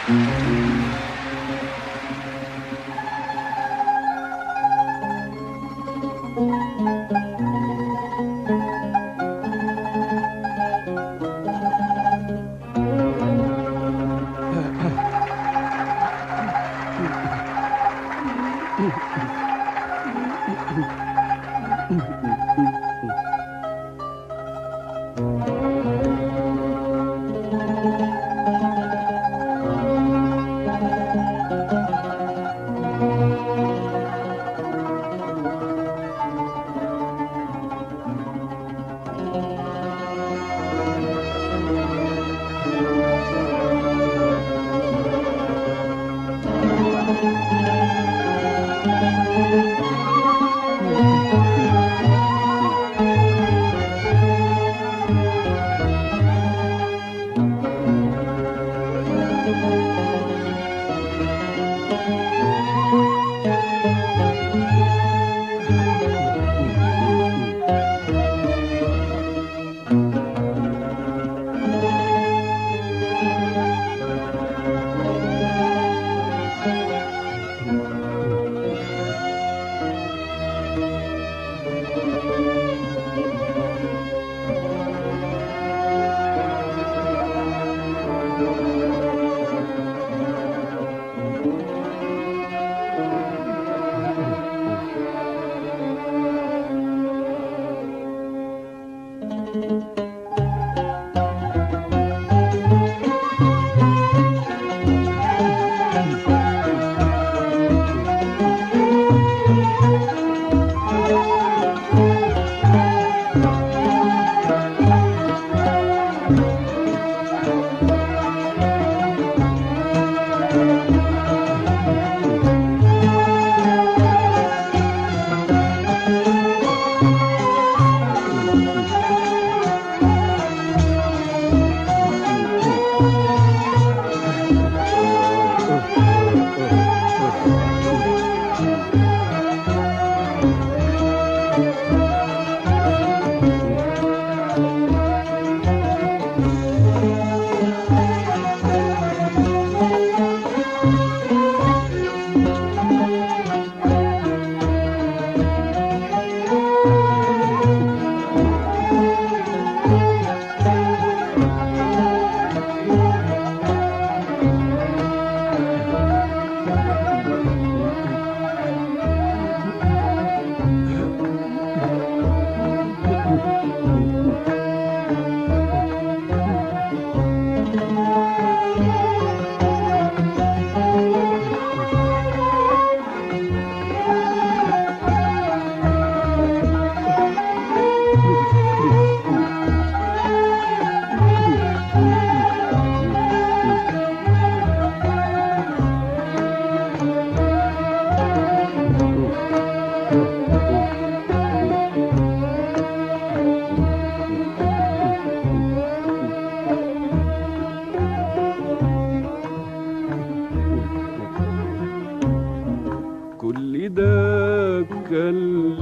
كل ده كان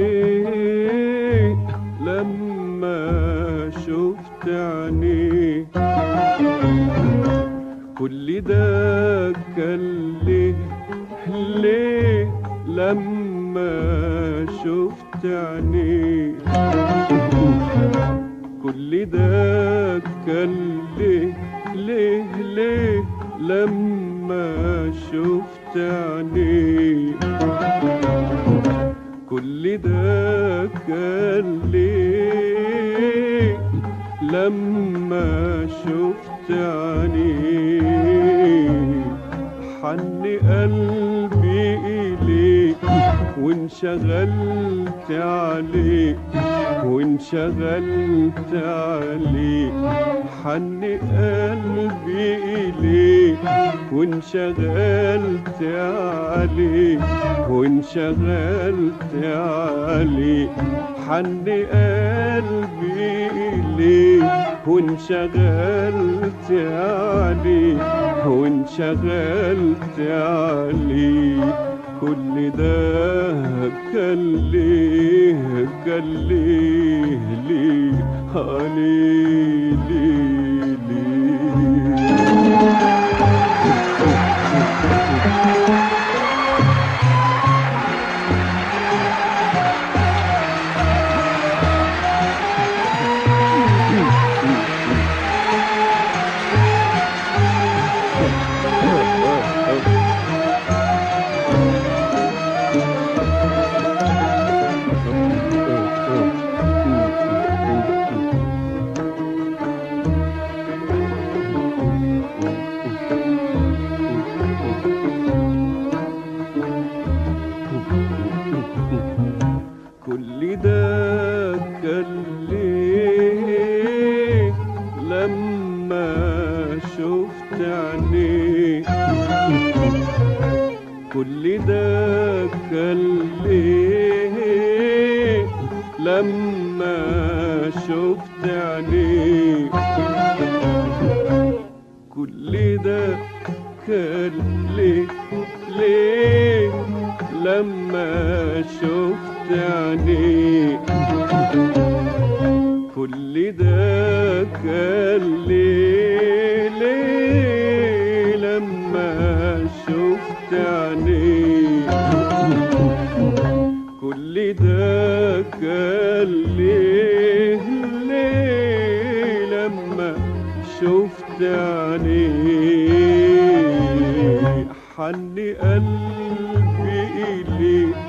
ليه لما شفت عينيه كل ده كان ليه ليه لما شفت عينيه كل ده كان ليه ليه ليه لما شفت عينيه كل ده كان ليه لما شفت عينيه حن قلبي إليك وانشغلت عليك وانشغلت عليك حن قلبي إليك وانشغلت عليك وانشغلت عليك حن قلبي إليك وانشغلت عليك وانشغلت عليك كل ده كان ليه كان ليه ليه آه ليه ليه ليه كل ده كان ليه لما شفت عينيك كل ده كان ليه ليه لما شفت عينيك كل ده كان ليه ليه لما شفت عينيك كل ده كان ليه ليه لما شفت عينيك حن قلبي إليك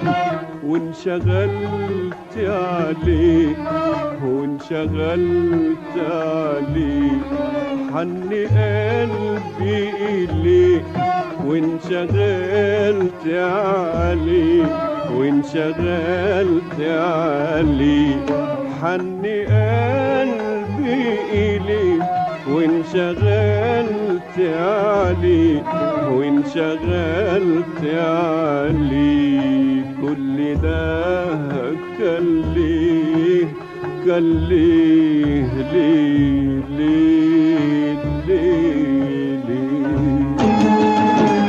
وانشغلت عليك وانشغلت عليك حن قلبي إليك وانشغلت عليك وانشغلت عليك حن قلبي إليك وانشغلت عليك وانشغلت عليك كل ده كان ليه كان ليه ليه ليه ليه ليه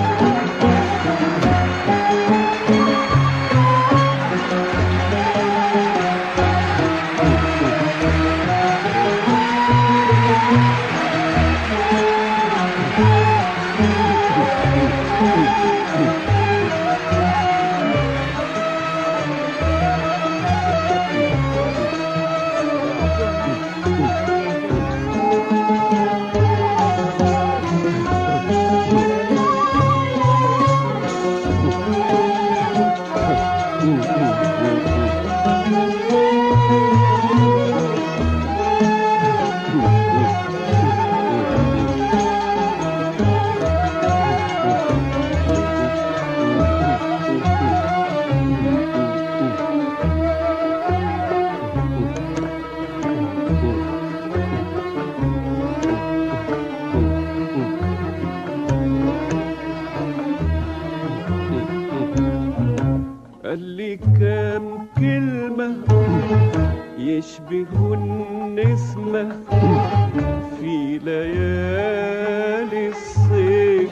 قال لي كام كلمة يشبهوا النسمة في ليالي الصيف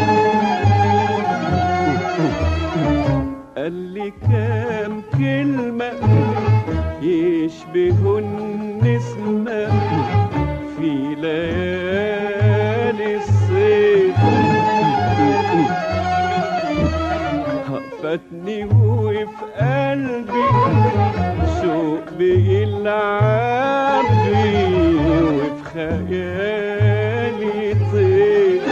قال لي كام كلمة يشبهوا النسمة في ليالي الصيف فاتني وفي قلبي شوق بيلعب بي وفي خيالي طير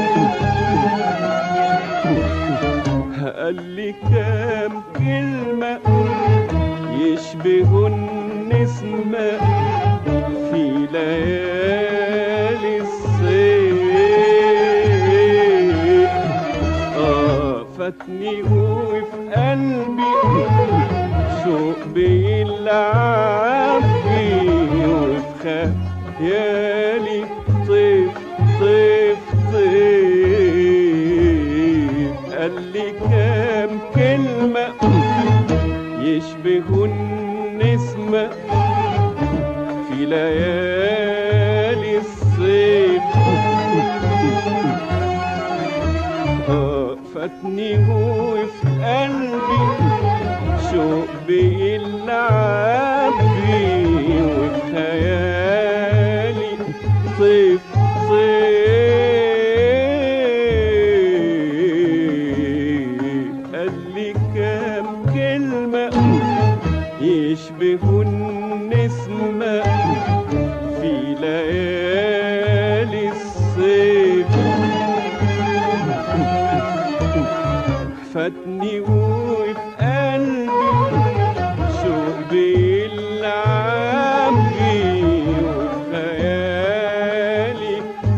قال لي كام كلمة يشبهوا النسمة في ليالي الصيف آه فاتني وفي قلبي شوق بيلعب بي وفي خيالي طيف طيف طيف قال لي كام كلمة يشبهوا النسمة في ليالي الصيف آه، فاتني وفي قلبي شوق بيلعب بي وفي خيالي طيف طيف قال لي كام كلمة يشبهوا النسمة في ليالي الصيف فاتني وفي قلبي شوق بيلعب بي وفي خيالي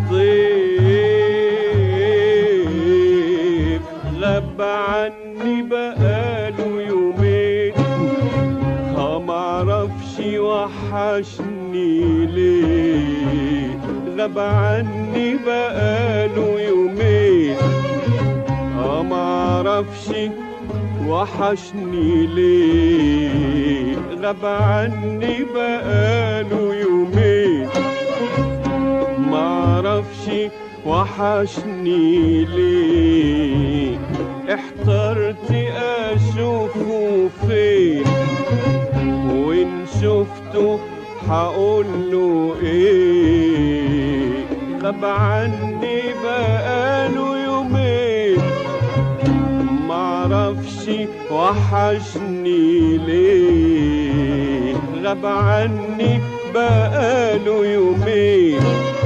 طيف غاب عني بقاله يومين ها معرفش وحشني ليه غاب عني بقاله يومين اه معرفش وحشني ليه غاب عني بقاله يومين معرفش وحشني ليه احترت اشوفه فين وان شفته هقوله ايه غاب عني بقاله يومين معرفش وحشني ليه غاب عني بقاله يومين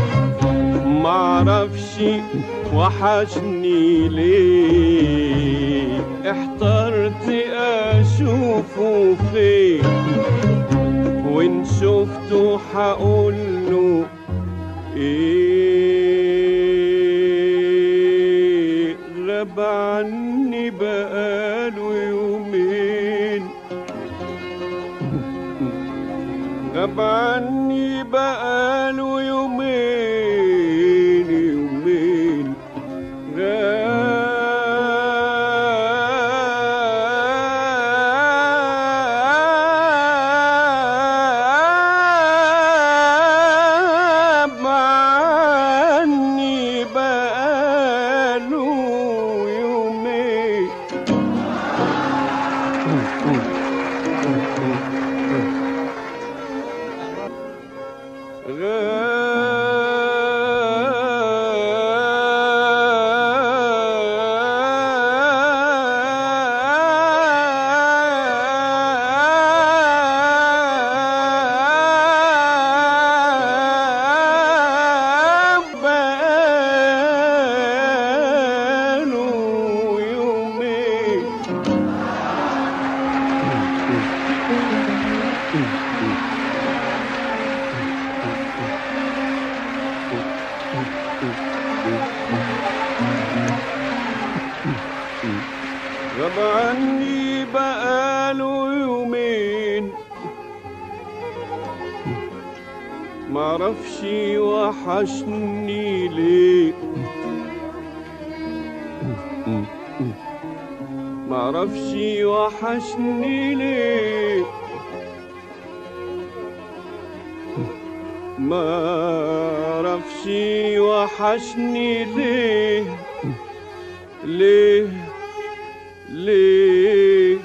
معرفش وحشني ليه احترت اشوفه فين وان شفته هقوله ايه غاب عني بقاله يومين غاب عني بقاله يومين يومين غاب عني بقاله يومين بقاله يومين غاب عني بقاله يومين معرفش وحشني ليه معرفش وحشني ليه معرفش وحشني ليه ليه ليه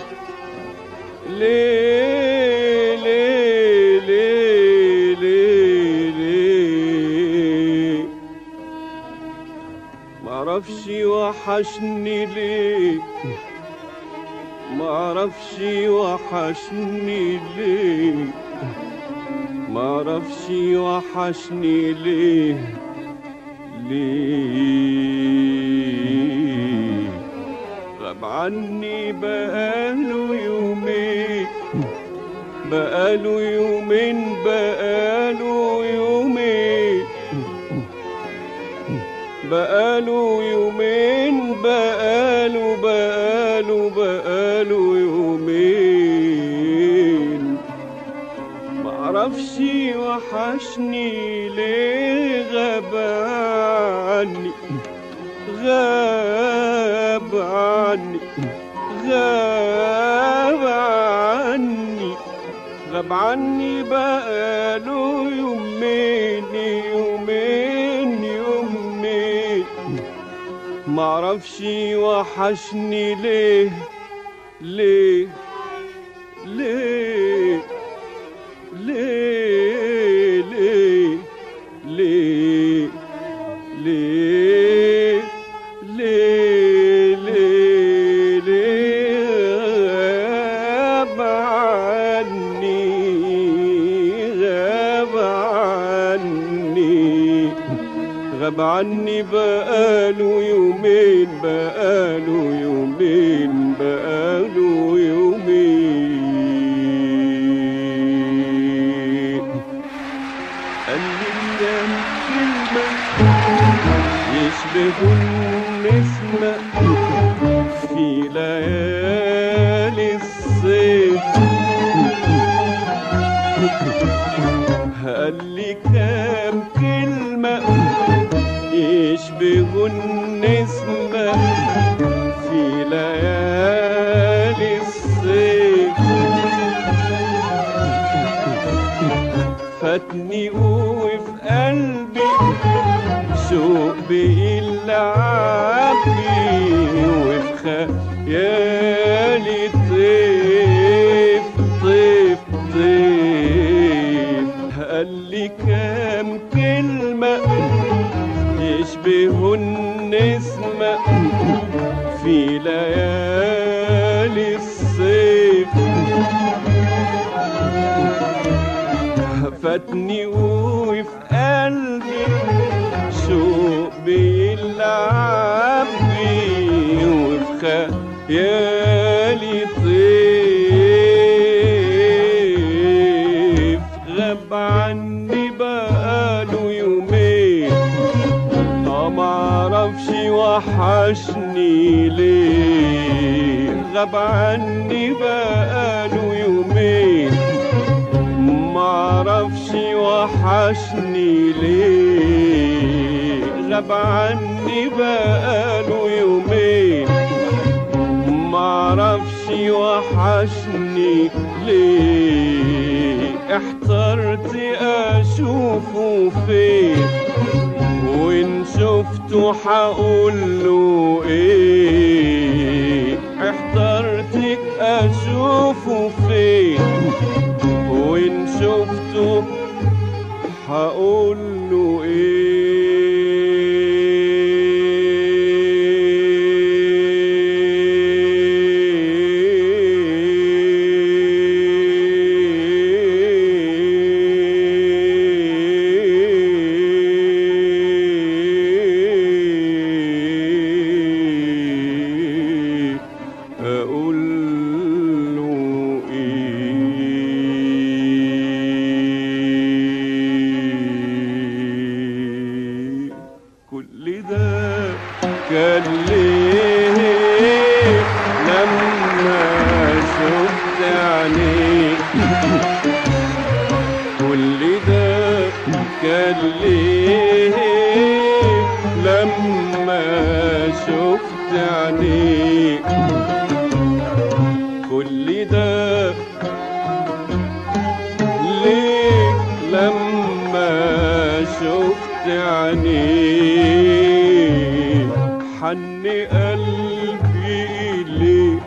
ليه ليه ليه ليه ليه معرفش وحشني ليه معرفش وحشني ليه معرفش وحشني ليه ليه غاب عني بقاله يومين بقاله يومين بقاله يومين بقاله يومين بقاله بقاله بقاله يومين معرفش وحشني ليه غاب عني غاب عني غاب عني غاب عني بقاله يومين يومين يومين معرفش وحشني ليه ليه ليه ليه ليه ليه ليه ليه ليه ليه غاب عني غاب عني غاب عني بقاله يومين بقاله يومين بقاله يومين قال لي كام كلمة يشبه النسمة في ليالي الصيف قال لي كام كلمة يشبه النسمة ليالي الصيف فاتني وفي قلبي شوق بيلعبني وفي خيالي طيف طيف طيف قال لي كام كلمة يشبهوا النسمة في ليالي الصيف فاتني وفي قلبي شوق بيلعب بي وفي خيالي طيف غاب عني بقاله يومين اه معرفش وحشني ليه غاب عني بقاله يومين معرفش وحشني ليه غاب عني بقاله يومين معرفش وحشني ليه احترت اشوفه فين وان شفته حقوله ايه احترت اشوفه فين وان شفته هقول له ايه اقول له ايه كل ده كان ليه لما شفت عينيك كل ده كان ليه لما شفت عينيك كل ده ليه لما شفت عينيك حن قلبي إليك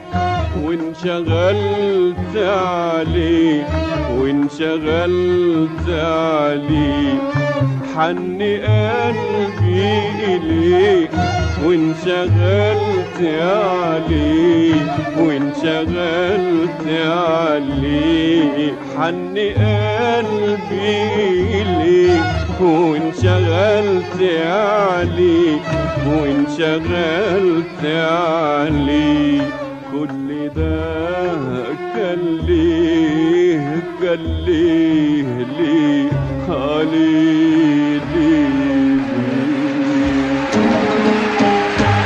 وانشغلت عليك وانشغلت عليك حن قلبي إليك وانشغلت عليك وانشغلت عليك حن قلبي إليك وانشغلت عليك وانشغلت عليك كل ده كان ليه كان ليه ليه عليه ليه ليه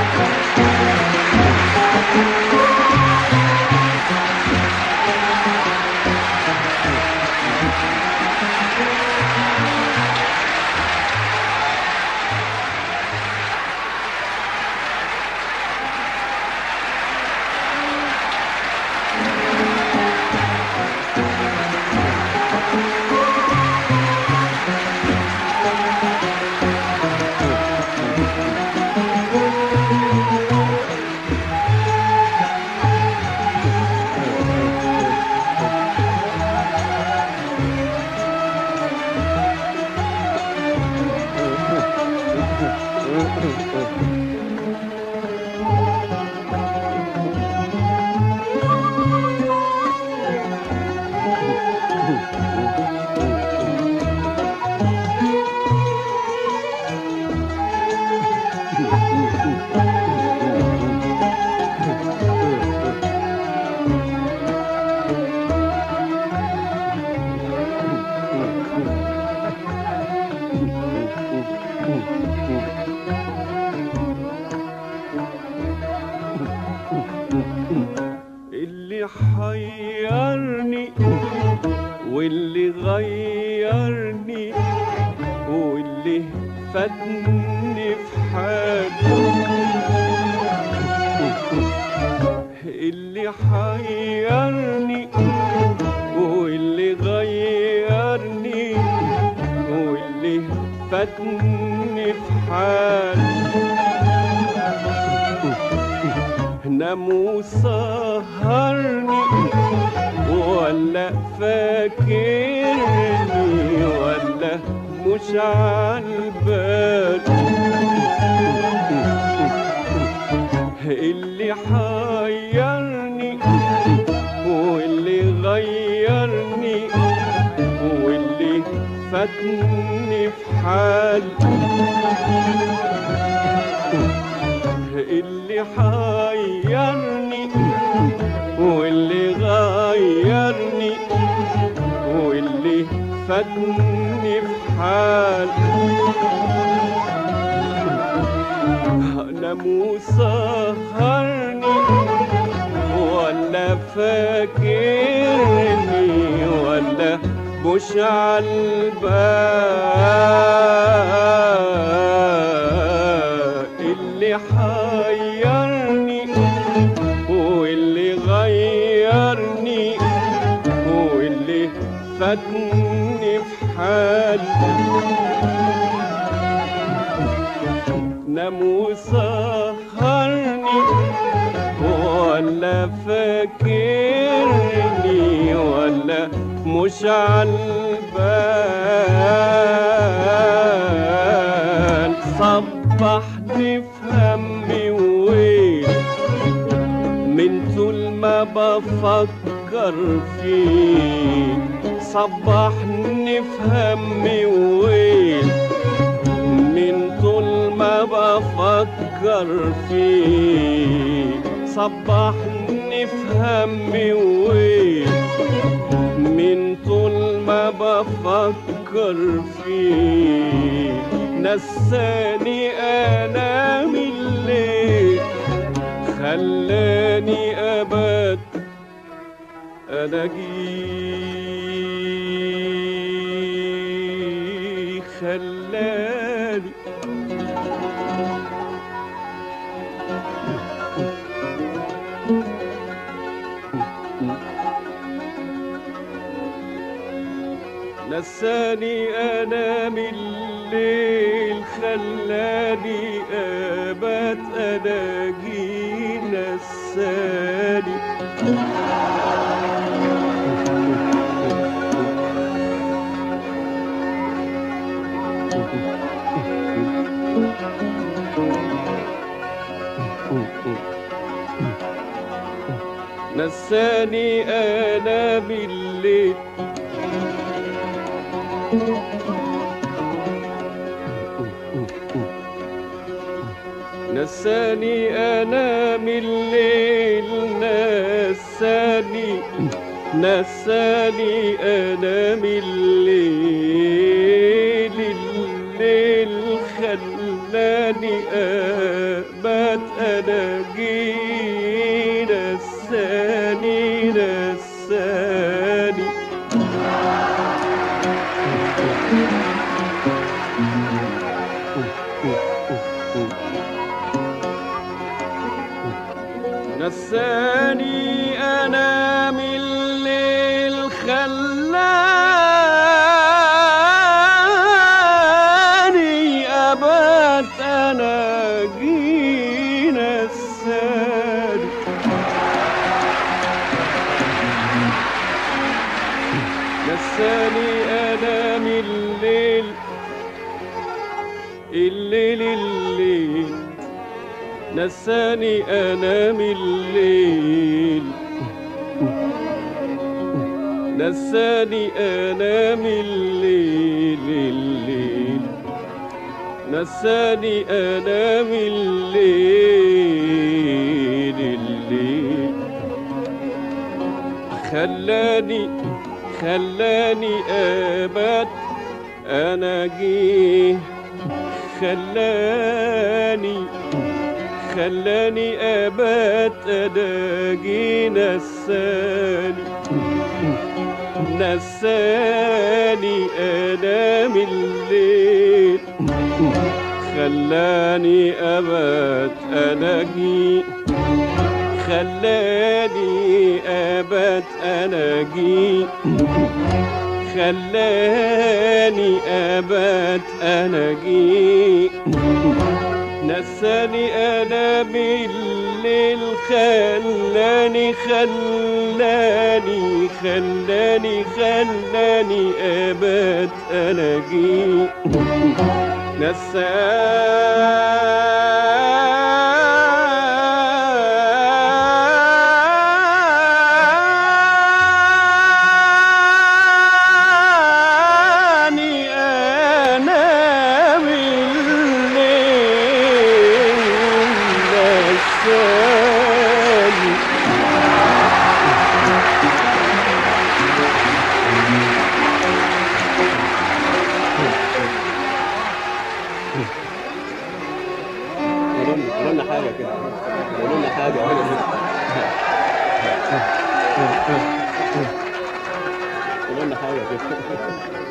اللي حيرني واللي غيرني واللي فاتني في حاله فاتني في حال نام وسهرني ولا فاكرني ولا مش عالبال اللي حيرني واللي غيرني واللي فاتني في حال اللي حيرني واللي غيرني واللي فاتني في حال نام وسهرني ولا فاكرني ولا مش عالبال اللي حيرني واللي غيرني واللي فاتني في حال نام وسهرني ولا فاكرني ولا مش عالبال صبحني في همي وويل من طول ما بفكر فيك صبحني في همي وويل من طول ما بفكر فيك صبحني في همي وويل من طول ما بفكر فيك نساني انام الليل خلاني ابات الاقي خلاني نساني انام الليل خلاني ابات الاقي نساني نساني انام الليل نساني انام الليل نساني نساني انام الليل الليل خلاني ابات الاقي نساني نساني نساني أنا من الليل خلاني أبات أنا جينا الساني نساني أنا من الليل الليل الليل نساني انام الليل نساني انام الليل الليل نساني انام الليل الليل خلاني خلاني ابات انا جيه خلاني خلاني ابات الاقي نساني نساني انام الليل خلاني ابات الاقي خلاني ابات الاقي خلاني ابات اناجي نساني انا بالليل خلاني خلاني خلاني خلاني ابات اناجي نساني انا بالليل نساني قولوا لنا قولوا لنا حاجة كده قولوا لنا حاجة قولوا لنا قولوا لنا حاجة كده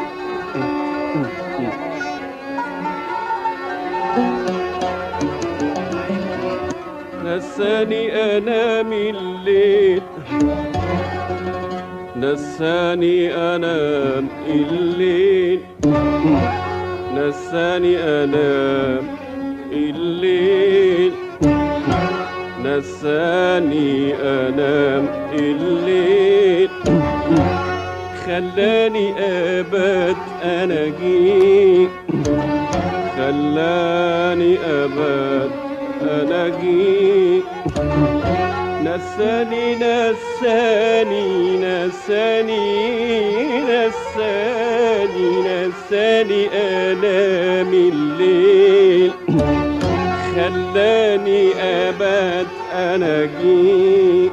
نساني أنام الليل نساني أنام الليل نساني أنام الليل نساني أنام الليل خلاني أبات أناجي خلاني أبات أناجي نساني نساني نساني نساني نساني أنام الليل خلاني أبات أناجي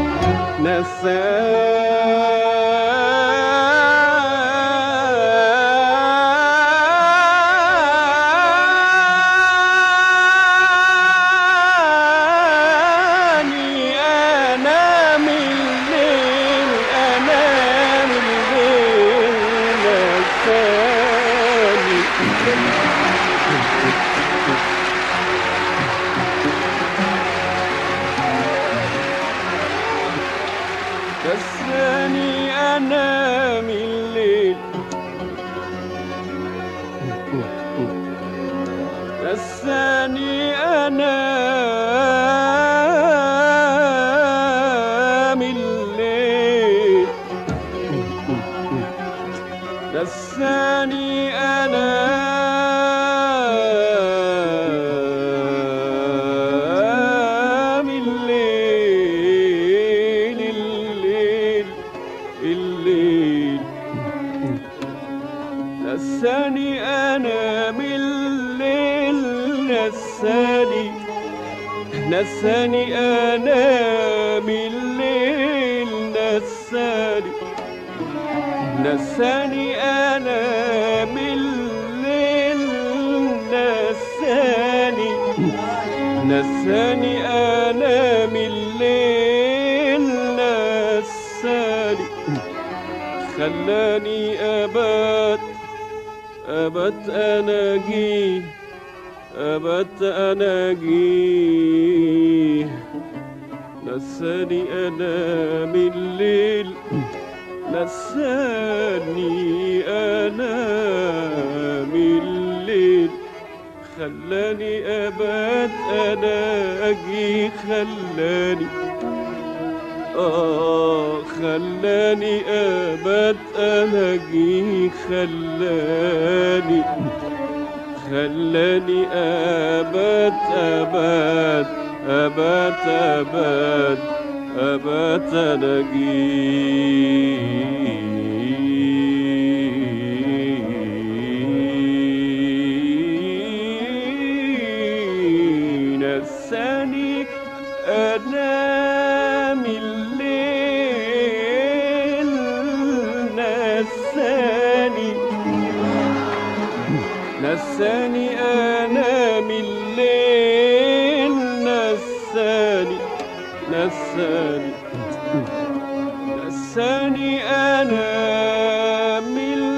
نساني أنام الليل أنام الليل نساني نساني أنام الليل نساني أنام الليل نساني أنام الليل الليل الليل نساني أنام الليل نساني نساني أنام الليل نساني نساني أنام الليل نساني نساني أنام الليل نساني خلاني أبات أبت أناجي أبت أناجي نساني أنام الليل نساني أنام الليل خلاني أبات أناجي خلاني آه خلاني أبات أناجي خلاني خلاني أبات أبات أبات أبات أبات أناجي نساني أنام الليل نساني نساني أنام الليل نساني نساني نساني أنام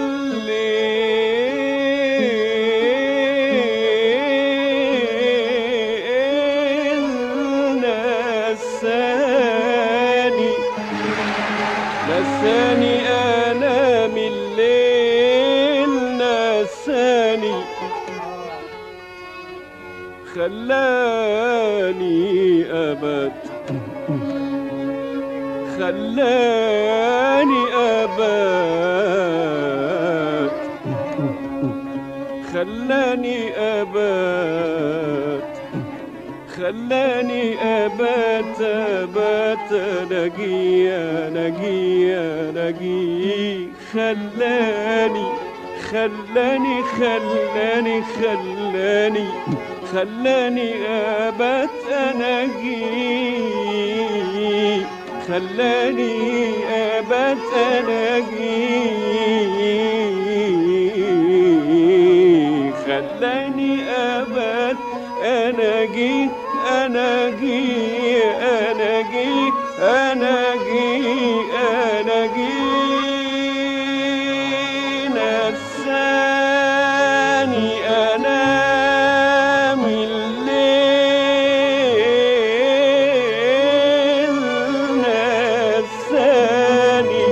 الليل نساني نساني أنام خلاني خلاني أبات خلاني أبات خلاني أبات خلاني أبات أبات نجيا نجيا نجي خلاني خلاني خلاني خلاني خلاني أبات أناجي خلاني أبات أناجي خلاني أبات أناجي أناجي أناجي أناجي أناجي نساني أنام الليل نساني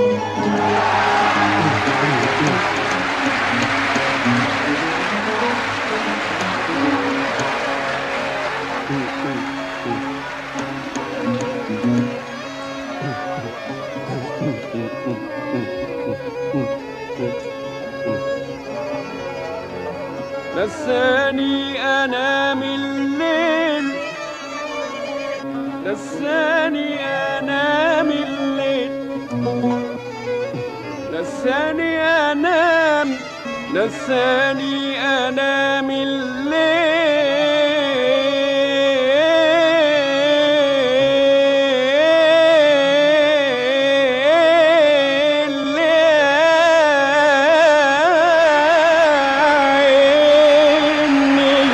نساني أنام الليل نساني أنام الليل نساني أنام نساني أنام الليل لعيني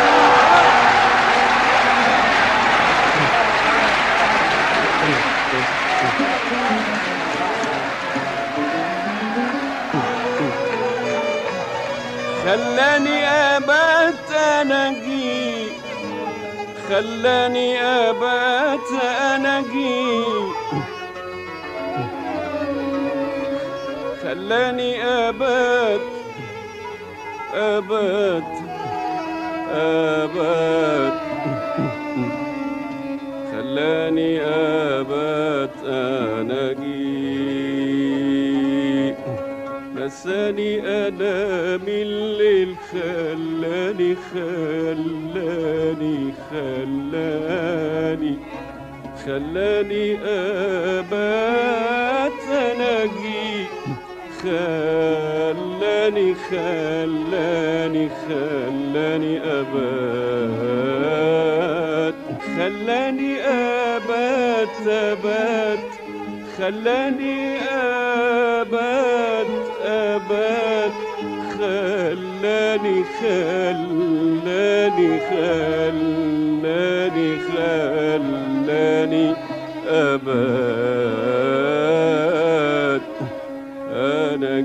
خلاني أبات أناجي خلاني أبات أناجي خلاني أبات أبات أبات خلاني أبات أناجي نساني أنا من الليل خلاني خلاني خلاني خلاني أبات أناجي خلاني خلاني خلاني أبات خلاني أبات أبات خلاني أبات أبات خلاني خلاني خلاني خلاني أبات أنا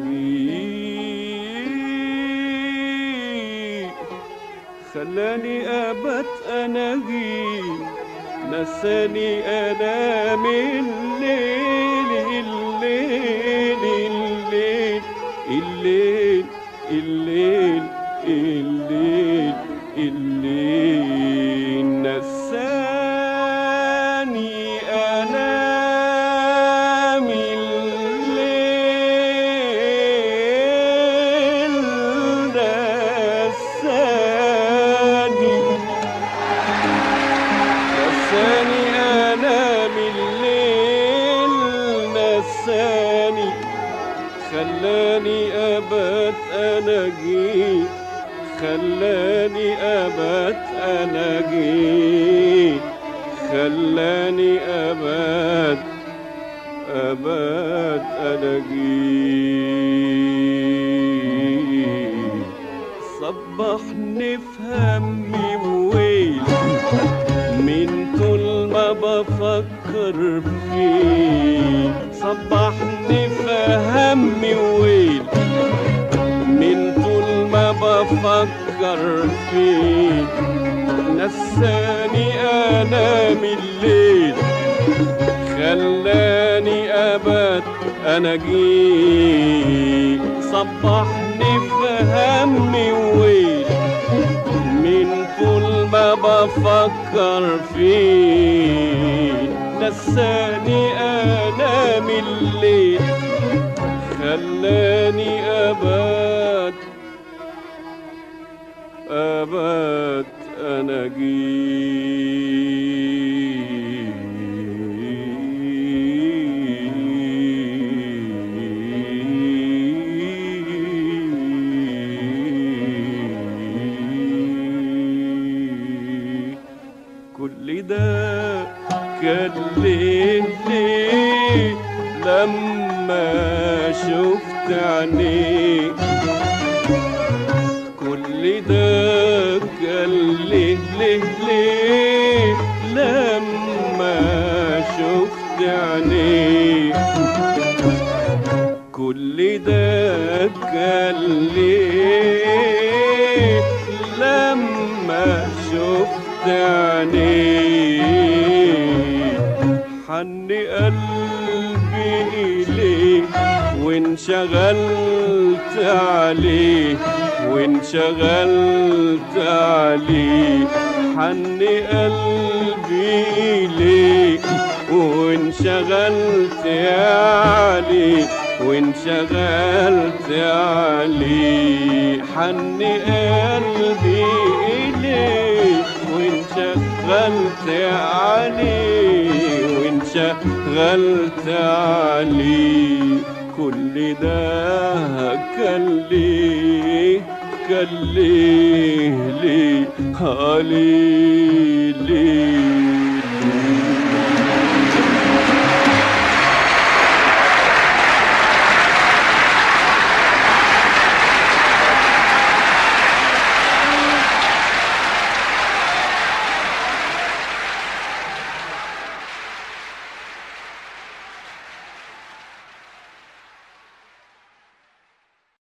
جي خلاني أبات أنا جي نساني أنا من الليل الليل الليل الليل الليل الليل الليل نساني أنا من الليل نساني نساني أنا من الليل نساني خلاني أبات أنا جيت خلاني أبات أنا جيت خلاني أبات أبات أنا جيت صبحني في همي وويل من طول ما بفكر فيه صبحني في همي وويل من طول ما بفكر فيه نساني انام الليل خلاني ابات انا جيت صبحني نساني في همي وويل من طول ما بفكر فيه نساني انام الليل خلاني ابات ابات انا جي كل ده كان ليه ليه لما شفت عينيك كل ده كان ليه ليه ليه لما شفت عينيك كل ده كان ليه لما شفت عينيك حن قلبي إليك وانشغلت عليه وانشغلت عليه حن قلبي إليك وانشغلت عليه وانشغلت عليه حن قلبي إليك وانشغلت عليه وانشغلت عليه كل ده كان ليه كان ليه ليه عليه ليه